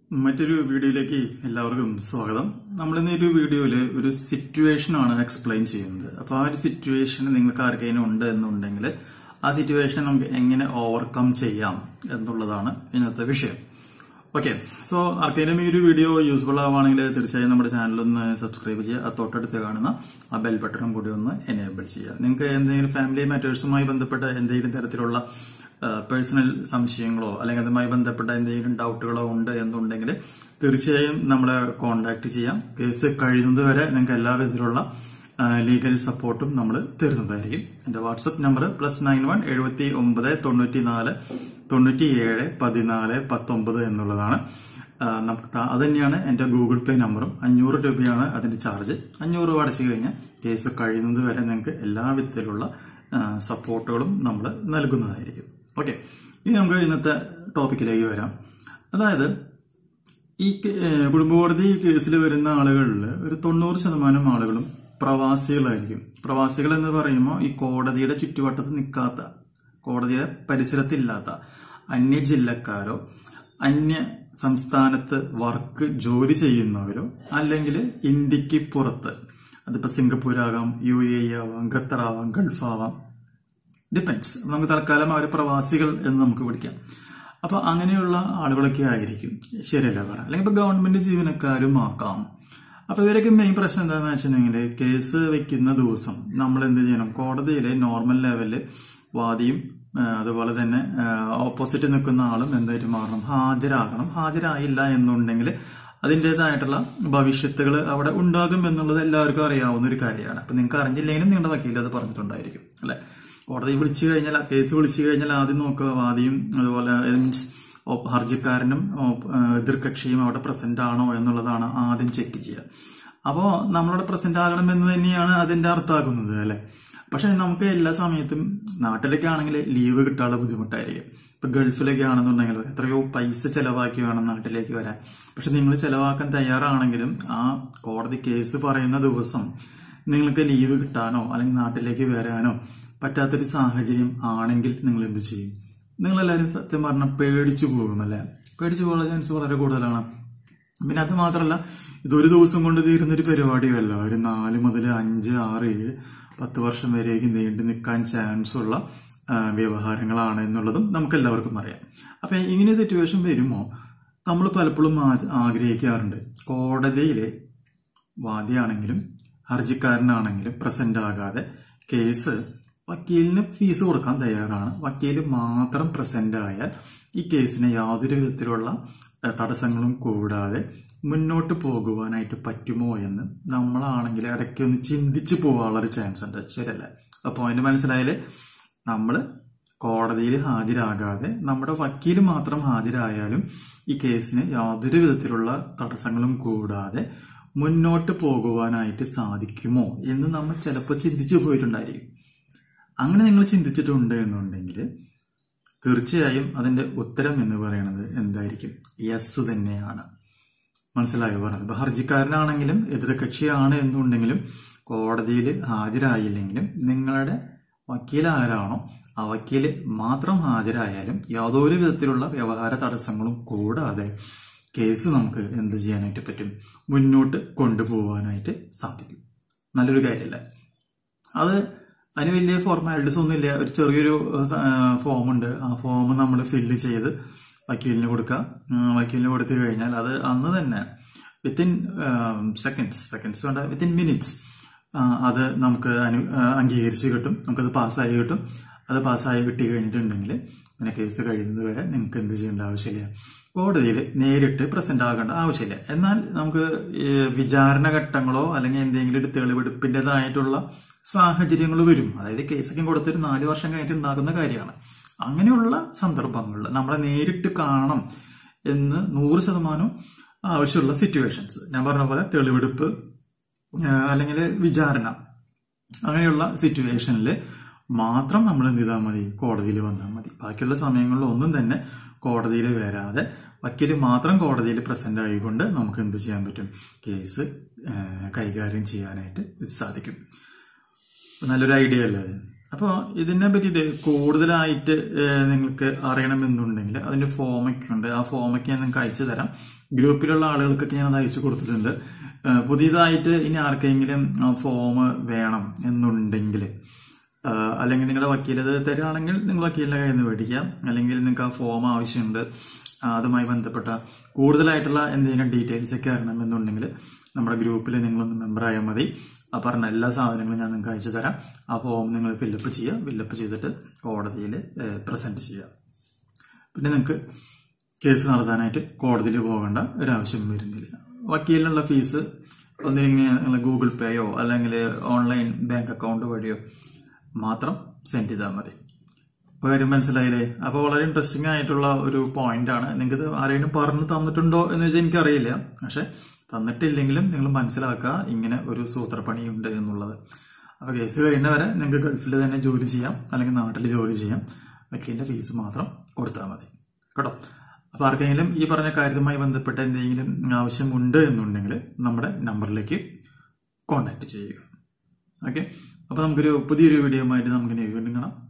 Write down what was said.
മറ്റൊരു വീഡിയോയിലേക്ക് എല്ലാവർക്കും സ്വാഗതം നമ്മൾ ഇന്ന് ഒരു വീഡിയോയിൽ ഒരു സിറ്റുവേഷൻ ആണ് എക്സ്പ്ലെയിൻ ചെയ്യുന്നത് അപ്പൊ ആ ഒരു സിറ്റുവേഷൻ നിങ്ങൾക്ക് ആർക്കെങ്കിലും ഉണ്ട് എന്നുണ്ടെങ്കിൽ ആ സിറ്റുവേഷൻ നമുക്ക് എങ്ങനെ ഓവർകം ചെയ്യാം എന്നുള്ളതാണ് ഇന്നത്തെ വിഷയം ഓക്കെ സോ ആർക്കെങ്കിലും ഈ ഒരു വീഡിയോ യൂസ്ഫുൾ ആവുകയാണെങ്കിൽ തീർച്ചയായും നമ്മുടെ ചാനൽ ഒന്ന് സബ്സ്ക്രൈബ് ചെയ്യുക ആ തൊട്ടടുത്ത് കാണുന്ന ആ ബെൽ ബട്ടണും കൂടി ഒന്ന് എനേബിൾ ചെയ്യുക നിങ്ങൾക്ക് എന്തെങ്കിലും ഫാമിലി മാറ്റേഴ്സുമായി ബന്ധപ്പെട്ട എന്തെങ്കിലും തരത്തിലുള്ള പേഴ്സണൽ സംശയങ്ങളോ അല്ലെങ്കിൽ അതുമായി ബന്ധപ്പെട്ട എന്തെങ്കിലും ഡൗട്ടുകളോ ഉണ്ട് എന്നുണ്ടെങ്കിൽ തീർച്ചയായും നമ്മളെ കോൺടാക്ട് ചെയ്യാം കേസ് കഴിയുന്നത് വരെ നിങ്ങൾക്ക് എല്ലാ വിധത്തിലുള്ള ലീഗൽ സപ്പോർട്ടും നമ്മൾ തരുന്നതായിരിക്കും എന്റെ WhatsApp number plus nine one എഴുപത്തി ഒമ്പത് തൊണ്ണൂറ്റി നാല് തൊണ്ണൂറ്റി ഏഴ് പതിനാല് പത്തൊമ്പത് എന്നുള്ളതാണ് നമുക്ക് അത് തന്നെയാണ് എന്റെ ഗൂഗിൾ പേ നമ്പറും അഞ്ഞൂറ് രൂപയാണ് അതിന്റെ ചാർജ് അഞ്ഞൂറ് രൂപ അടച്ചു കഴിഞ്ഞാൽ കേസ് കഴിയുന്നത് വരെ നിങ്ങൾക്ക് എല്ലാ വിധത്തിലുള്ള സപ്പോർട്ടുകളും നമ്മൾ നൽകുന്നതായിരിക്കും ഓക്കെ ഇനി നമുക്ക് ഇന്നത്തെ ടോപ്പിക്കിലേക്ക് വരാം അതായത് ഈ കുടുംബ കോടതി കേസിൽ വരുന്ന ആളുകളിൽ ഒരു തൊണ്ണൂറ് ശതമാനം ആളുകളും പ്രവാസികളായിരിക്കും പ്രവാസികൾ എന്ന് പറയുമ്പോൾ ഈ കോടതിയുടെ ചുറ്റുവട്ടത്ത് നിൽക്കാത്ത കോടതിയുടെ പരിസരത്തില്ലാത്ത അന്യ ജില്ലക്കാരോ അന്യ സംസ്ഥാനത്ത് വർക്ക് ജോലി ചെയ്യുന്നവരോ അല്ലെങ്കിൽ ഇന്ത്യക്ക് പുറത്ത് അതിപ്പോ സിംഗപ്പൂരാകാം യു എ ആവാം ഖത്തർ ആവാം ഗൾഫ് ആവാം ഡിപ്പെൻസ് നമുക്ക് തൽക്കാലം അവരെ പ്രവാസികൾ എന്ന് നമുക്ക് പിടിക്കാം അപ്പൊ അങ്ങനെയുള്ള ആളുകളൊക്കെ ആയിരിക്കും ശരിയല്ല പറയാം അല്ലെങ്കിൽ ഇപ്പൊ ഗവൺമെന്റ് ജീവനക്കാരും ആക്കാം അപ്പൊ ഇവരൊക്കെ മെയിൻ പ്രശ്നം എന്താണെന്ന് വെച്ചിട്ടുണ്ടെങ്കിൽ കേസ് വെക്കുന്ന ദിവസം നമ്മൾ എന്ത് ചെയ്യണം കോടതിയിലെ നോർമൽ ലെവലില് വാദിയും അതുപോലെ തന്നെ ഓപ്പോസിറ്റ് നിൽക്കുന്ന ആളും എന്തായിട്ട് മാറണം ഹാജരാകണം ഹാജരായില്ല എന്നുണ്ടെങ്കിൽ അതിൻ്റെതായിട്ടുള്ള ഭവിഷ്യത്തുകൾ അവിടെ ഉണ്ടാകും എന്നുള്ളത് എല്ലാവർക്കും അറിയാവുന്ന ഒരു കാര്യമാണ് അപ്പൊ നിങ്ങൾക്ക് അറിഞ്ഞില്ലെങ്കിലും നിങ്ങളുടെ വക്കീൽ അത് പറഞ്ഞിട്ടുണ്ടായിരിക്കും അല്ലെ കോടതി വിളിച്ചു കഴിഞ്ഞാൽ കേസ് വിളിച്ചു കഴിഞ്ഞാൽ ആദ്യം നോക്കുക വാദിയും അതുപോലെ മീൻസ് ഹർജിക്കാരനും എതിർകക്ഷിയും അവിടെ പ്രസന്റ് ആണോ എന്നുള്ളതാണ് ആദ്യം ചെക്ക് ചെയ്യുക അപ്പോ നമ്മളവിടെ പ്രസന്റ് ആകണം എന്ന് തന്നെയാണ് അതിന്റെ അർത്ഥമാക്കുന്നത് അല്ലെ പക്ഷെ നമുക്ക് എല്ലാ സമയത്തും നാട്ടിലൊക്കെ ആണെങ്കിൽ ലീവ് കിട്ടാനുള്ള ബുദ്ധിമുട്ടായിരിക്കും ഇപ്പൊ ഗൾഫിലൊക്കെ ആണെന്നുണ്ടെങ്കിൽ എത്രയോ പൈസ ചെലവാക്കി വേണം നാട്ടിലേക്ക് വരാൻ പക്ഷെ നിങ്ങൾ ചെലവാക്കാൻ തയ്യാറാണെങ്കിലും ആ കോടതി കേസ് പറയുന്ന ദിവസം നിങ്ങൾക്ക് ലീവ് കിട്ടാനോ അല്ലെങ്കിൽ നാട്ടിലേക്ക് വരാനോ പറ്റാത്തൊരു സാഹചര്യം ആണെങ്കിൽ നിങ്ങൾ എന്ത് ചെയ്യും നിങ്ങളെല്ലാവരും സത്യം പറഞ്ഞാൽ പേടിച്ചു പോകും അല്ലെ പേടിച്ചു പോകാനുള്ള ചാൻസ് വളരെ കൂടുതലാണ് പിന്നെ അത് മാത്രമല്ല ഇതൊരു ദിവസം കൊണ്ട് തീരുന്ന ഒരു പരിപാടിയല്ല ഒരു നാല് മുതൽ അഞ്ച് ആറ് ഏഴ് പത്ത് വർഷം വരേക്ക് നീണ്ടു നിൽക്കാൻ ചാൻസ് ഉള്ള വ്യവഹാരങ്ങളാണ് എന്നുള്ളതും നമുക്ക് എല്ലാവർക്കും അറിയാം അപ്പൊ ഇങ്ങനെ സിറ്റുവേഷൻ വരുമ്പോൾ നമ്മൾ പലപ്പോഴും ആഗ്രഹിക്കാറുണ്ട് കോടതിയിലെ വാദിയാണെങ്കിലും ഹർജിക്കാരനാണെങ്കിലും പ്രസന്റ് ആകാതെ കേസ് വക്കീലിന് ഫീസ് കൊടുക്കാൻ തയ്യാറാണ് വക്കീൽ മാത്രം പ്രസന്റ് ആയാൽ ഈ കേസിന് യാതൊരു വിധത്തിലുള്ള തടസ്സങ്ങളും കൂടാതെ മുന്നോട്ട് പോകുവാനായിട്ട് പറ്റുമോ എന്ന് നമ്മളാണെങ്കിൽ ഇടയ്ക്ക് ഒന്ന് ചിന്തിച്ചു പോകാനുള്ള ഒരു ചാൻസ് ഉണ്ട് ശരിയല്ല അപ്പൊ പോയിന്റ് മനസ്സിലായാല് നമ്മൾ കോടതിയിൽ ഹാജരാകാതെ നമ്മുടെ വക്കീൽ മാത്രം ഹാജരായാലും ഈ കേസിന് യാതൊരു വിധത്തിലുള്ള തടസ്സങ്ങളും കൂടാതെ മുന്നോട്ട് പോകുവാനായിട്ട് സാധിക്കുമോ എന്ന് നമ്മൾ ചിലപ്പോൾ ചിന്തിച്ചു പോയിട്ടുണ്ടായിരിക്കും അങ്ങനെ നിങ്ങൾ ചിന്തിച്ചിട്ടുണ്ട് എന്നുണ്ടെങ്കിൽ തീർച്ചയായും അതിന്റെ ഉത്തരം എന്ന് പറയുന്നത് എന്തായിരിക്കും യെസ് തന്നെയാണ് മനസ്സിലായോ പറഞ്ഞത് ഇപ്പൊ ഹർജിക്കാരനാണെങ്കിലും എതിർകക്ഷിയാണ് എന്നുണ്ടെങ്കിലും കോടതിയിൽ ഹാജരായില്ലെങ്കിലും നിങ്ങളുടെ വക്കീൽ ആരാണോ ആ വക്കീൽ മാത്രം ഹാജരായാലും യാതൊരു വിധത്തിലുള്ള വ്യവഹാര തടസ്സങ്ങളും കൂടാതെ കേസ് നമുക്ക് എന്ത് ചെയ്യാനായിട്ട് പറ്റും മുന്നോട്ട് കൊണ്ടുപോകാനായിട്ട് സാധിക്കും നല്ലൊരു കാര്യമല്ല അത് അതിന് വലിയ ഫോർമാലിറ്റീസ് ഒന്നും ഇല്ല ഒരു ചെറിയൊരു ഫോം ഉണ്ട് ആ ഫോം നമ്മൾ ഫില്ല് ചെയ്ത് വക്കീലിന് കൊടുക്കുക വക്കീലിന് കൊടുത്തു കഴിഞ്ഞാൽ അത് അന്ന് തന്നെ വിത്തിൻ സെക്കൻഡ്സ് സെക്കൻഡ്സ് വേണ്ട വിത്തിൻ മിനിറ്റ്സ് അത് നമുക്ക് അനു അംഗീകരിച്ച് കിട്ടും നമുക്കത് പാസ്സായി കിട്ടും അത് പാസ്സായി കിട്ടി കഴിഞ്ഞിട്ടുണ്ടെങ്കിൽ പിന്നെ കേസ് കഴിയുന്നത് വരെ നിങ്ങൾക്ക് എന്ത് ചെയ്യേണ്ട ആവശ്യമില്ല കോടതിയിൽ നേരിട്ട് പ്രസന്റ് ആകേണ്ട ആവശ്യമില്ല എന്നാൽ നമുക്ക് വിചാരണ ഘട്ടങ്ങളോ അല്ലെങ്കിൽ എന്തെങ്കിലും തെളിവെടുപ്പിൻ്റെതായിട്ടുള്ള സാഹചര്യങ്ങൾ വരും അതായത് കേസൊക്കെ കൊടുത്തൊരു നാല് വർഷം കഴിഞ്ഞിട്ട് ഉണ്ടാകുന്ന കാര്യമാണ് അങ്ങനെയുള്ള സന്ദർഭങ്ങളിൽ നമ്മളെ നേരിട്ട് കാണണം എന്ന് നൂറ് ശതമാനം ആവശ്യമുള്ള സിറ്റുവേഷൻസ് ഞാൻ പറഞ്ഞ പോലെ തെളിവെടുപ്പ് അല്ലെങ്കിൽ വിചാരണ അങ്ങനെയുള്ള സിറ്റുവേഷനിൽ മാത്രം നമ്മൾ എന്ത് ചെയ്താൽ മതി കോടതിയിൽ വന്നാൽ മതി ബാക്കിയുള്ള സമയങ്ങളിൽ ഒന്നും തന്നെ കോടതിയിൽ വരാതെ വക്കീൽ മാത്രം കോടതിയിൽ പ്രസന്റ് ആയിക്കൊണ്ട് നമുക്ക് എന്ത് ചെയ്യാൻ പറ്റും കേസ് കൈകാര്യം ചെയ്യാനായിട്ട് സാധിക്കും നല്ലൊരു ഐഡിയ അല്ലേ അപ്പോൾ ഇതിനെ പറ്റിയിട്ട് കൂടുതലായിട്ട് ഏഹ്, നിങ്ങൾക്ക് അറിയണമെന്നുണ്ടെങ്കിൽ അതിന്റെ ഫോമൊക്കെ ഉണ്ട് ആ ഫോമൊക്കെ ഞാൻ നിങ്ങൾക്ക് അയച്ചു തരാം ഗ്രൂപ്പിലുള്ള ആളുകൾക്കൊക്കെ ഞാൻ അത് അയച്ചു കൊടുത്തിട്ടുണ്ട് ഏഹ്, പുതിയതായിട്ട് ഇനി ആർക്കെങ്കിലും ഫോം വേണം എന്നുണ്ടെങ്കിൽ ആഹ് അല്ലെങ്കിൽ നിങ്ങളുടെ വക്കീൽ ഇത് തരുവാണെങ്കിൽ നിങ്ങൾ വക്കീലിന്റെ കയ്യിൽ നിന്ന് മേടിക്കാം അല്ലെങ്കിൽ നിങ്ങൾക്ക് ആ ഫോം ആവശ്യമുണ്ട് ആ, അതുമായി ബന്ധപ്പെട്ട കൂടുതലായിട്ടുള്ള എന്തെങ്കിലും ഡീറ്റെയിൽസ് ഒക്കെ അറിയണമെന്നുണ്ടെങ്കിൽ നമ്മുടെ ഗ്രൂപ്പിൽ നിങ്ങളൊന്ന് മെമ്പർ ആയാൽ മതി ആ പറഞ്ഞ എല്ലാ സാധനങ്ങളും ഞാൻ നിങ്ങൾക്ക് അയച്ചു തരാം ആ ഫോം നിങ്ങൾ ഫില്ലപ്പ് ചെയ്യുക ഫില്ലപ്പ് ചെയ്തിട്ട് കോടതിയിൽ പ്രസന്റ് ചെയ്യുക പിന്നെ നിങ്ങൾക്ക് കേസ് നടത്താനായിട്ട് കോടതിയിൽ പോകേണ്ട ഒരാവശ്യം വരുന്നില്ല വക്കീലിനുള്ള ഫീസ് ഒന്നിങ്ങനെ നിങ്ങൾ ഗൂഗിൾ പേയോ അല്ലെങ്കിൽ ഓൺലൈൻ ബാങ്ക് അക്കൗണ്ട് വഴിയോ മാത്രം സെൻഡ് ചെയ്താൽ മതി അപ്പൊ കാര്യം മനസ്സിലായില്ലേ അപ്പൊ വളരെ ഇൻട്രസ്റ്റിംഗ് ആയിട്ടുള്ള ഒരു പോയിന്റ് ആണ് നിങ്ങൾക്ക് ആരെങ്കിലും പറഞ്ഞു തന്നിട്ടുണ്ടോ എന്ന് വെച്ചാൽ എനിക്കറിയില്ല പക്ഷെ തന്നിട്ടില്ലെങ്കിലും നിങ്ങൾ മനസ്സിലാക്കുക ഇങ്ങനെ ഒരു സൂത്രപ്പണിയുണ്ട് എന്നുള്ളത് അപ്പൊ കേസ് കഴിയുന്നവരെ നിങ്ങൾക്ക് ഗൾഫിൽ തന്നെ ജോലി ചെയ്യാം അല്ലെങ്കിൽ നാട്ടിൽ ജോലി ചെയ്യാം വക്കീലിന്റെ ഫീസ് മാത്രം കൊടുത്താൽ മതി കേട്ടോ അപ്പൊ ആർക്കെങ്കിലും ഈ പറഞ്ഞ കാര്യവുമായി ബന്ധപ്പെട്ട എന്തെങ്കിലും ആവശ്യമുണ്ട് എന്നുണ്ടെങ്കിൽ നമ്മുടെ നമ്പറിലേക്ക് കോൺടാക്ട് ചെയ്യുക ഓക്കെ അപ്പൊ നമുക്കൊരു പുതിയൊരു വീഡിയോ ആയിട്ട് നമുക്ക് ഇനി വീണ്ടും കാണാം